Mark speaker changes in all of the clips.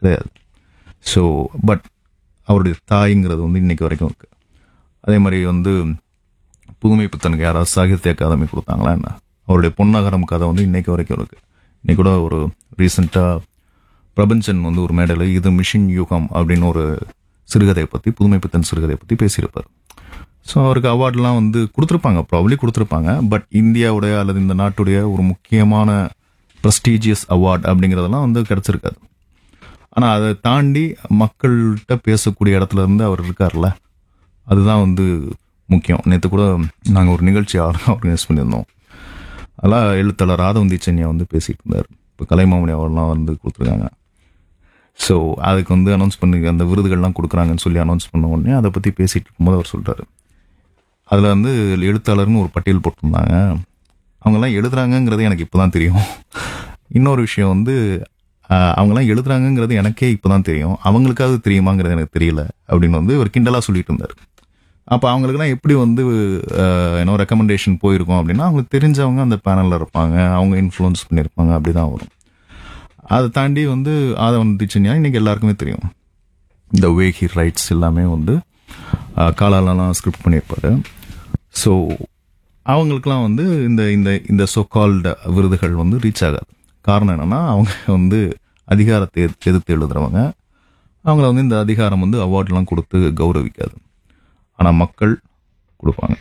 Speaker 1: கிடையாது so but அவருடைய தாய்ங்கிறது வந்து இன்னைக்கு வரைக்கும் இருக்கு அதே மாதிரி வந்து புதுமை புத்தனுக்கு யாராவது சாகித்ய அகாதமி கொடுத்தாங்களா என்ன அவருடைய பொன்னகரம் கதை வந்து இன்னைக்கு வரைக்கும் இருக்கு இன்னைக்கு கூட ஒரு ரீசெண்டாக பிரபஞ்சன் வந்து ஒரு மேடையில் இது மிஷின் யுகம் அப்படின்னு ஒரு சிறுகதையை பற்றி புதுமை புத்தன் சிறுகதையை பற்றி பேசியிருப்பார் ஸோ அவருக்கு அவார்ட்லாம் வந்து கொடுத்துருப்பாங்க ப்ராப்ளி கொடுத்துருப்பாங்க பட் இந்தியாவுடைய அல்லது இந்த நாட்டுடைய ஒரு முக்கியமான ப்ரெஸ்டீஜியஸ் அவார்ட் அப்படிங்கிறதெல்லாம் வந்து கிடைச்சிருக்காது ஆனால் அதை தாண்டி மக்கள்கிட்ட பேசக்கூடிய இடத்துல இருந்து அவர் இருக்கார்ல அதுதான் வந்து முக்கியம் நேற்று கூட நாங்கள் ஒரு நிகழ்ச்சி ஆர்கனைஸ் பண்ணியிருந்தோம் அதெல்லாம் எழுத்தாளர் ராதவந்தி சென்னியா வந்து பேசிட்டு இருந்தார் இப்போ கலைமாமணி அவர்லாம் வந்து கொடுத்துருக்காங்க ஸோ அதுக்கு வந்து அனௌன்ஸ் பண்ணி அந்த விருதுகள்லாம் கொடுக்குறாங்கன்னு சொல்லி அனௌன்ஸ் பண்ண உடனே அதை பற்றி பேசிட்டு இருக்கும்போது அவர் சொல்கிறாரு அதில் வந்து எழுத்தாளர்னு ஒரு பட்டியல் போட்டிருந்தாங்க அவங்கெல்லாம் எழுதுறாங்கங்கிறது எனக்கு இப்போ தான் தெரியும் இன்னொரு விஷயம் வந்து ஆஹ், அவங்கெல்லாம் எழுதுறாங்கங்கிறது எனக்கே இப்போ தான் தெரியும் அவங்களுக்காவது தெரியுமாங்கிறது எனக்கு தெரியல அப்படின்னு வந்து ஒரு கிண்டலாக சொல்லிட்டு இருந்தார் அப்போ அவங்களுக்குலாம் எப்படி வந்து என்ன ரெக்கமெண்டேஷன் போயிருக்கும் அப்படின்னா அவங்களுக்கு தெரிஞ்சவங்க அந்த பேனலில் இருப்பாங்க அவங்க இன்ஃப்ளூயன்ஸ் பண்ணியிருப்பாங்க அப்படி தான் வரும் அதை தாண்டி வந்து ஆதவன் திச்சன்யா இன்னைக்கு எல்லாருக்குமே தெரியும் இந்த வே ஹி ரைட்ஸ் எல்லாமே வந்து ஆஹ், காலாலலாம் ஸ்கிரிப்ட் பண்ணியிருப்பாரு ஸோ அவங்களுக்குலாம் வந்து இந்த இந்த இந்த சொக்கால்டு விருதுகள் வந்து ரீச் ஆகாது காரணம் என்னன்னா அவங்க வந்து அதிகாரத்தை எதிர்த்து எதிர்த்து எழுதுறவங்க அவங்கள வந்து இந்த அதிகாரம் வந்து அவார்ட்லாம் கொடுத்து கௌரவிக்காது ஆனால் மக்கள் கொடுப்பாங்க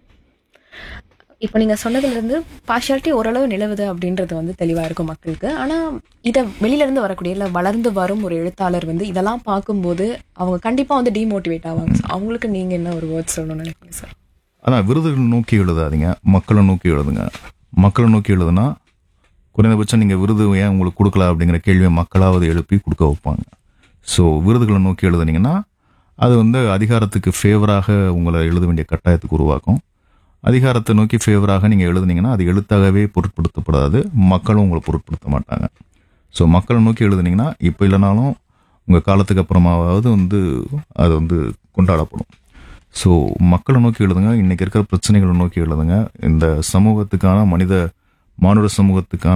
Speaker 2: இப்போ நீங்க சொன்னதுல இருந்து பார்ஷியாலிட்டி ஓரளவு நிலவுது அப்படின்றது வந்து தெளிவா இருக்கும் மக்களுக்கு ஆனா இத வெளியில இருந்து வரக்கூடிய இல்ல வளர்ந்து வரும் ஒரு எழுத்தாளர் வந்து இதெல்லாம் பார்க்கும்போது அவங்க கண்டிப்பா வந்து டிமோட்டிவேட் ஆவாங்க So, அவங்களுக்கு நீங்க என்ன ஒரு வேர்ட் சொல்லணும்னு நினைக்கிறீங்க சார்
Speaker 1: ஆனால் விருதுகள் நோக்கி எழுதாதீங்க மக்களை நோக்கி எழுதுங்க மக்களை நோக்கி எழுதுனா குறைந்தபட்சம் நீங்கள் விருது ஏன் உங்களுக்கு கொடுக்கல அப்படிங்கிற கேள்வியை மக்களாவது எழுப்பி கொடுக்க வைப்பாங்க ஸோ விருதுகளை நோக்கி எழுதுனீங்கன்னா அது வந்து அதிகாரத்துக்கு ஃபேவராக உங்களை எழுத வேண்டிய கட்டாயத்துக்கு உருவாக்கும் அதிகாரத்தை நோக்கி ஃபேவராக நீங்கள் எழுதுனீங்கன்னா அது எழுத்தாகவே பொருட்படுத்தப்படாது மக்களும் உங்களை பொருட்படுத்த மாட்டாங்க ஸோ மக்களை நோக்கி எழுதுனீங்கன்னா இப்போ இல்லைனாலும் உங்கள் காலத்துக்கு அப்புறமாவது வந்து அது வந்து கொண்டாடப்படும் ஸோ மக்களை நோக்கி எழுதுங்க இன்னைக்கு இருக்கிற பிரச்சனைகளை நோக்கி எழுதுங்க இந்த சமூகத்துக்கான மனித மானுட சமூகத்துக்கான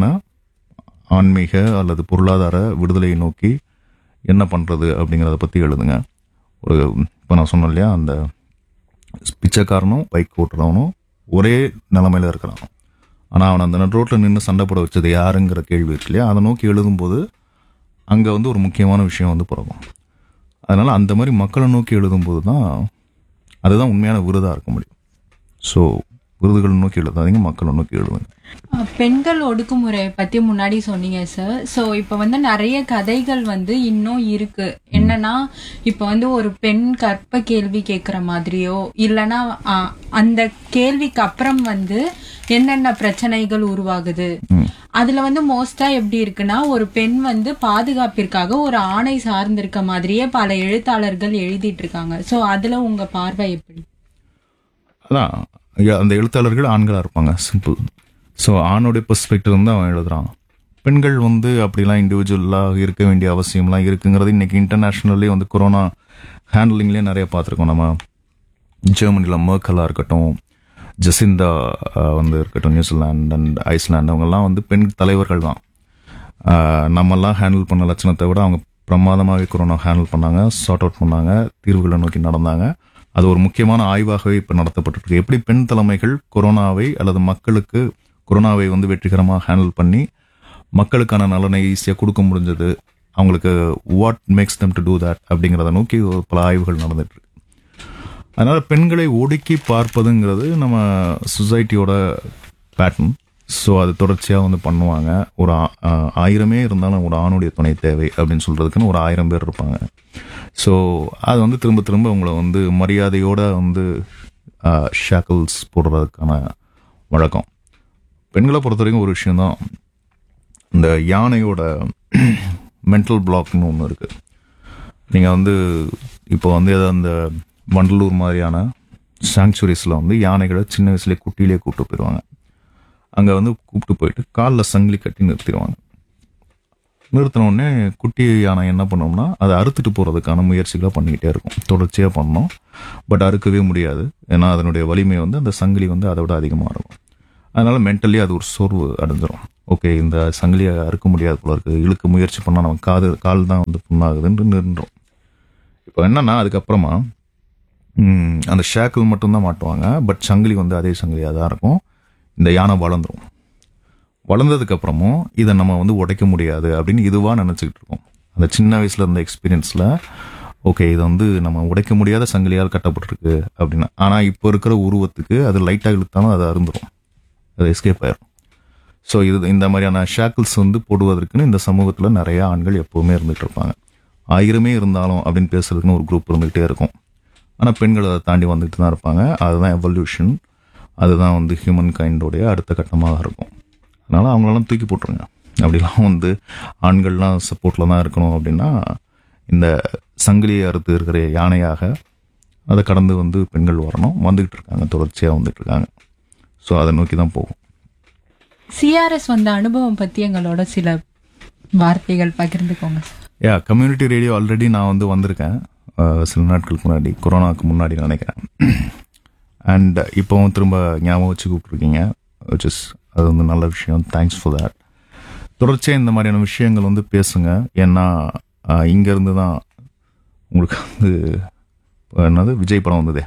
Speaker 1: ஆன்மீக அல்லது பொருளாதார விடுதலையை நோக்கி என்ன பண்ணுறது அப்படிங்கிறத பற்றி எழுதுங்க ஒரு இப்போ நான் சொன்னேன் இல்லையா அந்த பிச்சைக்காரனும் பைக் ஓட்டுறவனும் ஒரே நிலமையில இருக்கிறான் ஆனால் அவன் அந்த நடுரோட்டில் நின்று சண்டை போட வச்சது யாருங்கிற கேள்வி இருக்கு இல்லையா அதை நோக்கி எழுதும்போது அங்கே வந்து ஒரு முக்கியமான விஷயம் வந்து பிறக்கும் அதனால அந்த மாதிரி மக்களை நோக்கி எழுதும்போது தான் அதுதான் உண்மையான விருதாக இருக்க முடியும் ஸோ விருதுகளை நோக்கி எழுதாதீங்க மக்களை நோக்கி எழுதுங்க
Speaker 3: அஹ் பெண்கள் ஒடுக்குமுறை பத்தி முன்னாடி சொன்னீங்க சார் சோ இப்ப வந்து நிறைய கதைகள் வந்து இன்னும் இருக்கு என்னன்னா இப்ப வந்து ஒரு பெண் கற்ப கேள்வி கேக்குற மாதிரியோ இல்லனா அஹ், அந்த கேள்விக்கு அப்புறம் வந்து என்னென்ன பிரச்சனைகள் உருவாகுது அதுல வந்து மோஸ்டா எப்படி இருக்குன்னா ஒரு பெண் வந்து பாதுகாப்பிற்காக ஒரு ஆணை சார்ந்திருக்க மாதிரியே பல எழுத்தாளர்கள் எழுதிட்டு இருக்காங்க சோ அதுல உங்க பார்வை எப்படி
Speaker 1: அதான் ஐயா, அந்த எழுத்தாளர்கள் ஆண்களாக இருப்பாங்க சிம்பிள் ஸோ ஆணுடைய பெர்ஸ்பெக்டிவ் வந்து அவன் எழுதுறான் பெண்கள் வந்து அப்படிலாம் இண்டிவிஜுவலாக இருக்க வேண்டிய அவசியம்லாம் இருக்குங்கிறது இன்னைக்கு இன்டர்நேஷ்னல்லே வந்து கொரோனா ஹேண்ட்லிங்லேயே நிறைய பார்த்துருக்கோம் நம்ம ஜெர்மனியில் மேர்க்கலாக இருக்கட்டும் ஜெசிந்தா அஹ், வந்து இருக்கட்டும் நியூசிலாந்து அண்ட் ஐஸ்லாந்து அவங்கெல்லாம் வந்து பெண் தலைவர்கள் தான் ஆஹ் நம்மெல்லாம் ஹேண்டில் பண்ண லட்சணத்தை விட அவங்க பிரமாதமாகவே கொரோனா ஹேண்டில் பண்ணாங்க சார்ட் அவுட் பண்ணாங்க தீர்வுகளை நோக்கி நடந்தாங்க அது ஒரு முக்கியமான ஆய்வாகவே இப்போ நடத்தப்பட்டிருக்கு எப்படி பெண் தலைமைகள் கொரோனாவை அல்லது மக்களுக்கு கொரோனாவை வந்து வெற்றிகரமாக ஹேண்டில் பண்ணி மக்களுக்கான நலனை ஈஸியாக கொடுக்க முடிஞ்சது அவங்களுக்கு what makes them to do that அப்படிங்கிறத நோக்கி ஒரு பல ஆய்வுகள் நடந்துட்டு இருக்கு அதனால பெண்களை ஒடுக்கி பார்ப்பதுங்கிறது நம்ம சொசைட்டியோட பேட்டர்ன் ஸோ அது தொடர்ச்சியாக வந்து பண்ணுவாங்க ஒரு ஆ- ஆ- ஆயிரமே இருந்தாலும் ஒரு ஆணுடைய துணை தேவை அப்படின்னு சொல்றதுக்குன்னு ஒரு ஆயிரம் பேர் இருப்பாங்க ஸோ அது வந்து திரும்ப திரும்ப உங்களை வந்து மரியாதையோட வந்து ஷாக்கிள்ஸ் போடுறதுக்கான வழக்கம் பெண்களை பொறுத்த வரைக்கும் ஒரு விஷயம்தான் இந்த யானையோட மென்டல் பிளாக்னு ஒன்று இருக்கு நீங்கள் வந்து இப்போ வந்து ஏதோ அந்த வண்டலூர் மாதிரியான சாங்சுரிஸில் வந்து யானைகளை சின்ன வயசுலேயே குட்டியிலே கூப்பிட்டு போயிடுவாங்க அங்கே வந்து கூப்பிட்டு போயிட்டு காலில் சங்கிலி கட்டி நிறுத்திடுவாங்க நிறுத்தின உடனே குட்டி யானை என்ன பண்ணோம்னா அதை அறுத்துட்டு போகிறதுக்கான முயற்சிகளை பண்ணிக்கிட்டே இருக்கும் தொடர்ச்சியாக பண்ணோம் பட் அறுக்கவே முடியாது ஏன்னா அதனுடைய வலிமை வந்து அந்த சங்கிலி வந்து அதை விட அதிகமாக இருக்கும் அதனால மென்டலி அது ஒரு சோர்வு அடைஞ்சிரும் ஓகே இந்த சங்கிலியை அறுக்க முடியாது போல இருக்கு இழுக்க முயற்சி பண்ணா நம்ம காது கால் தான் வந்து புண்ணாகுதுன்னு நின்றோம் இப்போ என்னன்னா அதுக்கப்புறமா ம், அந்த ஷேக்கிள் மட்டும்தான் மாட்டுவாங்க பட் சங்கிலி வந்து அதே சங்கிலியாக தான் இருக்கும் இந்த யானை வளர்ந்துரும் வளர்ந்ததுக்கு அப்புறமும் இதை நம்ம வந்து உடைக்க முடியாது அப்படின்னு இதுவா நினைச்சுக்கிட்டு இருக்கோம் அந்த சின்ன வயசுல இருந்த எக்ஸ்பீரியன்ஸ்ல ஓகே இது வந்து நம்ம உடைக்க முடியாத சங்கிலியால் கட்டப்பட்டிருக்கு அப்படின்னா ஆனா இப்போ இருக்கிற உருவத்துக்கு அது லைட்டா இழுத்தாலும் அது அருந்துரும் அது எஸ்கேப் ஆயிரும் ஸோ இது இந்த மாதிரியான ஷேக்கிள்ஸ் வந்து போடுவதற்குன்னு இந்த சமூகத்துல நிறைய ஆண்கள் எப்பவுமே இருந்துட்டு இருப்பாங்க ஆயிரமே இருந்தாலும் அப்படின்னு பேசுறதுக்குன்னு ஒரு குரூப் இருந்துகிட்டே இருக்கும் ஆனா பெண்கள் அதை தாண்டி வந்துட்டு தான் இருப்பாங்க அதுதான் எவல்யூஷன் அதுதான் வந்து ஹியூமன் கைண்டோடைய அடுத்த கட்டமாக இருக்கும் அதனால அவங்களெல்லாம் தூக்கி போட்டுருங்க அப்படிலாம் வந்து ஆண்கள்லாம் சப்போர்ட்ல தான் இருக்கணும் அப்படின்னா இந்த சங்கிலியை அறுத்து இருக்கிற யானையாக அதை கடந்து வந்து பெண்கள் வரணும் வந்துகிட்டு இருக்காங்க தொடர்ச்சியாக வந்துட்டு இருக்காங்க ஸோ அதை நோக்கி தான் போகும்
Speaker 3: சிஆர்எஸ் வந்த அனுபவம் பத்தி எங்களோட சில வார்த்தைகள் பகிர்ந்துக்கோங்க sir
Speaker 1: yeah community radio already நான் வந்து வந்திருக்கேன் அஹ், சில நாட்களுக்கு முன்னாடி கொரோனாக்கு முன்னாடி நினைக்கிறேன் அண்ட் இப்போவும் திரும்ப ஞாபகம் வச்சு கூப்பிட்ருக்கீங்க which is அது வந்து நல்ல விஷயம் தேங்க்ஸ் ஃபார் that தொடர்ச்சியாக இந்த மாதிரியான விஷயங்கள் வந்து பேசுங்க ஏன்னா அஹ், இங்கேருந்து தான் உங்களுக்கு வந்து இப்ப என்னது விஜய் படம் வந்ததே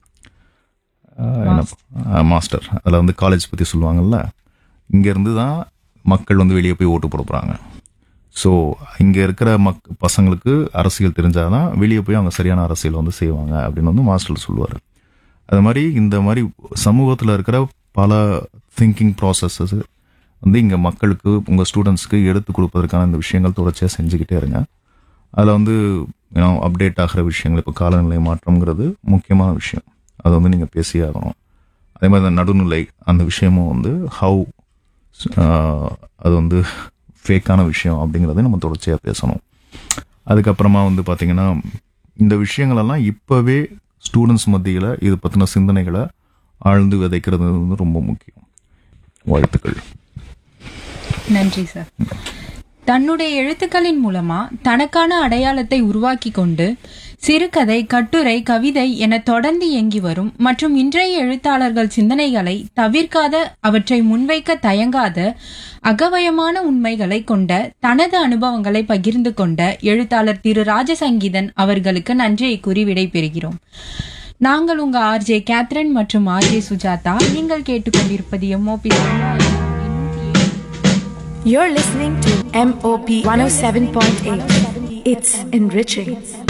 Speaker 1: அஹ், என்ன அஹ், மாஸ்டர் அதில் வந்து காலேஜ் பற்றி சொல்லுவாங்கல்ல இங்கேருந்து தான் மக்கள் வந்து வெளியே போய் ஓட்டு போட போகிறாங்க ஸோ இங்கே இருக்கிற மக் பசங்களுக்கு அரசியல் தெரிஞ்சாதான் வெளியே போய் அவங்க சரியான அரசியல் வந்து செய்வாங்க அப்படின்னு வந்து மாஸ்டர் சொல்லுவார் அது மாதிரி இந்த மாதிரி சமூகத்தில் இருக்கிற பல திங்கிங் ப்ராசஸஸ் வந்து இங்கே மக்களுக்கு உங்கள் ஸ்டூடெண்ட்ஸ்க்கு எடுத்து கொடுப்பதற்கான இந்த விஷயங்கள் தொடர்ச்சியாக செஞ்சுக்கிட்டே இருங்க அதில் வந்து அப்டேட் ஆகிற விஷயங்கள் இப்போ காலநிலை மாற்றம்ங்கிறது முக்கியமான விஷயம் அதை வந்து நீங்கள் பேசியே ஆகணும் அதே மாதிரி இந்த நடுநிலை அந்த விஷயமும் வந்து ஹவு அது வந்து ஃபேக்கான விஷயம் அப்படிங்கிறத நம்ம தொடர்ச்சியாக பேசணும் அதுக்கப்புறமா வந்து பார்த்தீங்கன்னா இந்த விஷயங்களெல்லாம் இப்போவே ஸ்டூடெண்ட்ஸ் மத்தியில் இது பற்றின சிந்தனைகளை ஆழ்ந்து விதைக்கிறது வந்து ரொம்ப முக்கியம் வாழ்த்துக்கள்
Speaker 3: நன்றி சார் தன்னுடைய எழுத்துக்களின் மூலமா தனக்கான அடையாளத்தை உருவாக்கி கொண்டு சிறுகதை கட்டுரை கவிதை என தொடர்ந்து இயங்கி வரும் மற்றும் இன்றைய எழுத்தாளர்கள் சிந்தனைகளை தவிர்க்காத அவற்றை முன்வைக்க தயங்காத அகவயமான உண்மைகளை கொண்ட தனது அனுபவங்களை பகிர்ந்து கொண்ட எழுத்தாளர் திரு ராஜசங்கீதன் அவர்களுக்கு நன்றியை கூறி விடைபெறுகிறோம் நாங்கள் உங்க ஆர்ஜே கேத்ரின் மற்றும் ஆர்ஜே சுஜாதா நீங்கள் கேட்டுக்கொண்டிருப்பது MOP
Speaker 4: You're listening to MOP 107.8. It's enriching.